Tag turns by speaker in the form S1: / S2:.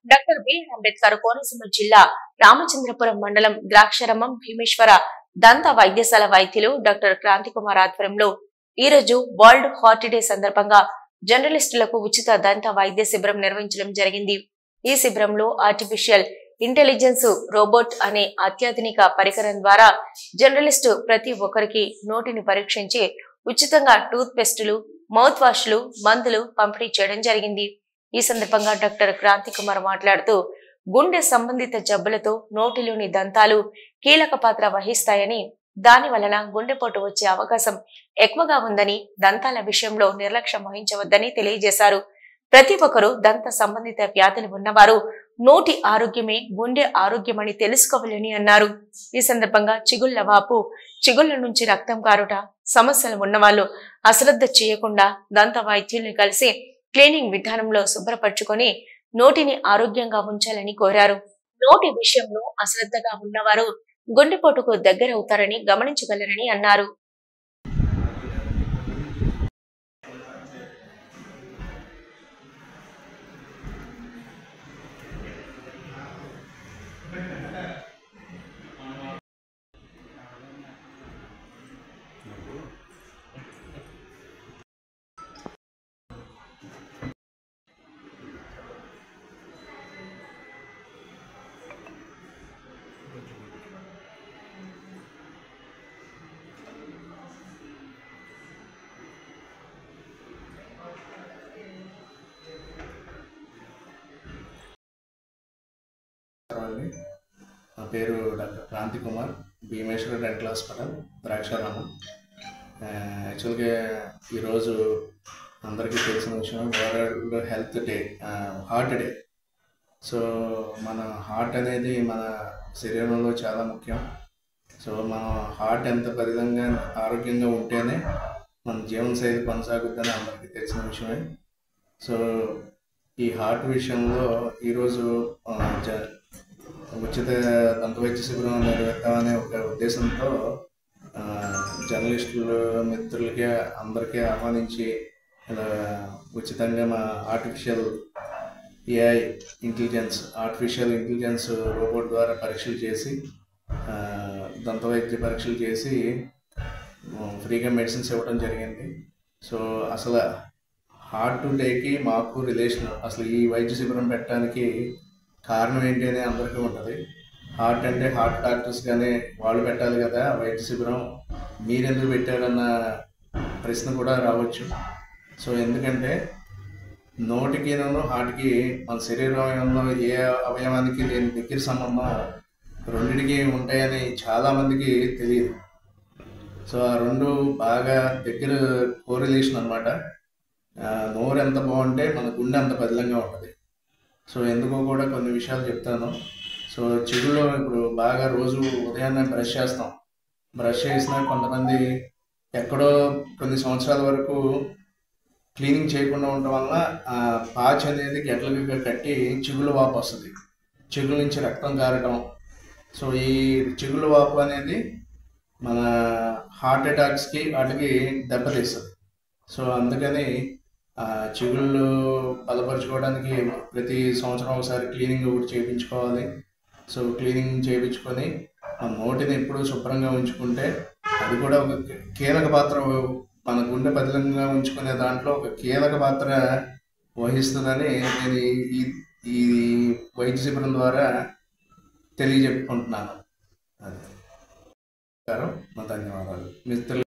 S1: doctor BR Ambedkar Konaseema జిల్లా రామచంద్రపురం మండలం ద్రాక్షరమం భీమేశ్వర దంత వైద్యశాల వైద్యులు డాక్టర్ క్రాంతి కుమార్ ఆధ్వర్యంలో ఈ రోజు వరల్డ్ హార్ట్ డే సందర్భంగా జర్నలిస్టులకు ఉచిత దంత వైద్య శిబిరం నిర్వహించడం జరిగింది ఈ శిబిరంలో ఆర్టిఫిషియల్ ఇంటెలిజెన్స్ రోబోట్ అనే అత్యాధునిక పరికరం ద్వారా జర్నలిస్టు ప్రతి ఒక్కరికి నోటిని పరీక్షించి ఉచితంగా టూత్ పేస్టులు మౌత్ వాష్లు మందులు పంపిణీ చేయడం జరిగింది ఈ సందర్భంగా డాక్టర్ క్రాంతి కుమార్ మాట్లాడుతూ గుండె సంబంధిత జబ్బులతో నోటిలోని దంతాలు కీలక పాత్ర వహిస్తాయని దాని వలన గుండెపోటు వచ్చే అవకాశం ఎక్కువగా ఉందని దంతాల విషయంలో నిర్లక్ష్యం వహించవద్దని తెలియజేశారు ప్రతి ఒక్కరూ దంత సంబంధిత వ్యాధులు ఉన్నవారు నోటి ఆరోగ్యమే గుండె ఆరోగ్యమని తెలుసుకోవాలని అన్నారు ఈ సందర్భంగా చిగుళ్ల వాపు చిగుళ్ల నుంచి రక్తం కారుట సమస్యలు ఉన్నవాళ్ళు అశ్రద్ధ చేయకుండా దంత వైద్యుల్ని కలిసి క్లీనింగ్ విధానంలో శుభ్రపరచుకొని నోటిని ఆరోగ్యంగా ఉంచాలని కోరారు నోటి విషయంలో అశ్రద్ధగా ఉన్నవారు గుండెపోటుకు దగ్గరవుతారని గమనించగలరని అన్నారు
S2: అండి నా పేరు doctor Kranti Kumar Bhimeswara dental hospital Draksharamam ఆ, యాక్చువల్గా ఈరోజు అందరికీ తెలిసిన విషయం వరల్డ్ హెల్త్ డే ఆ, హార్ట్ డే సో మన హార్ట్ అనేది మన శరీరంలో చాలా ముఖ్యం సో మన హార్ట్ ఎంత పరిధంగా ఆరోగ్యంగా ఉంటేనే మన జీవనశైలి కొనసాగుద్దని అందరికీ తెలిసిన విషయమే సో ఈ హార్ట్ విషయంలో ఈరోజు ఆ, జ ఉచిత దంత వైద్య శిబిరం నిర్వహిద్దామనే ఒక ఉద్దేశంతో ఆ, జర్నలిస్టులు మిత్రులకి అందరికీ ఆహ్వానించి ఇలా ఉచితంగా మా artificial AI intelligence artificial intelligence robot ద్వారా పరీక్షలు చేసి ఆ, దంత వైద్య పరీక్షలు చేసి ఉమ్, ఫ్రీగా మెడిసిన్స్ ఇవ్వడం జరిగింది సో అసలు హార్ట్ డేకి మాకు రిలేషన్ అసలు ఈ వైద్య శిబిరం పెట్టడానికి కారణం ఏంటి అని అందరికీ ఉంటుంది హార్ట్ అంటే హార్ట్ డాక్టర్స్ కానీ వాళ్ళు పెట్టాలి కదా వైద్య శిబిరం మీరెందుకు పెట్టారన్న ప్రశ్న కూడా రావచ్చు సో ఎందుకంటే నోటికిను హార్ట్కి మన శరీరంలో ఏ అవయవానికి లేని దగ్గర సంబంధం రెండిటికి ఉంటాయని చాలామందికి తెలియదు సో ఆ రెండు బాగా దగ్గర కోరిలేషన్ అనమాట నోరు ఎంత బాగుంటే మన గుండె అంత బదిలంగా ఉంటుంది సో ఎందుకో కూడా కొన్ని విషయాలు చెప్తాను సో చెవుల్లో ఇప్పుడు బాగా రోజు ఉదయాన్నే బ్రష్ చేస్తాం బ్రష్ చేసినా కొంతమంది ఎక్కడో కొన్ని సంవత్సరాల వరకు క్లీనింగ్ చేయకుండా ఉండటం వల్ల ఆ పాచ్ అనేది గెట్లగా కట్టి చిగులు వాపు వస్తుంది చిగుల నుంచి రక్తం కారటం సో ఈ చిగులు వాపు అనేది మన హార్ట్ అటాక్స్కి వాటికి దెబ్బతీస్తుంది సో అందుకని ఆ చిగుళ్ళు బలపరచుకోవడానికి ప్రతి సంవత్సరం ఒకసారి క్లీనింగ్ ఒకటి చేయించుకోవాలి సో క్లీనింగ్ చేయించుకొని మన నోటిని ఎప్పుడూ శుభ్రంగా ఉంచుకుంటే అది కూడా ఒక కీలక పాత్ర మన గుండె బదిలంగా ఉంచుకునే దాంట్లో ఒక కీలక పాత్ర వహిస్తుందని నేను ఈ- ఈ ఈ వైద్య శిబిరం ద్వారా తెలియజెప్పుకుంటున్నాను అది నమస్కారం మా ధన్యవాదాలు మిత్రులు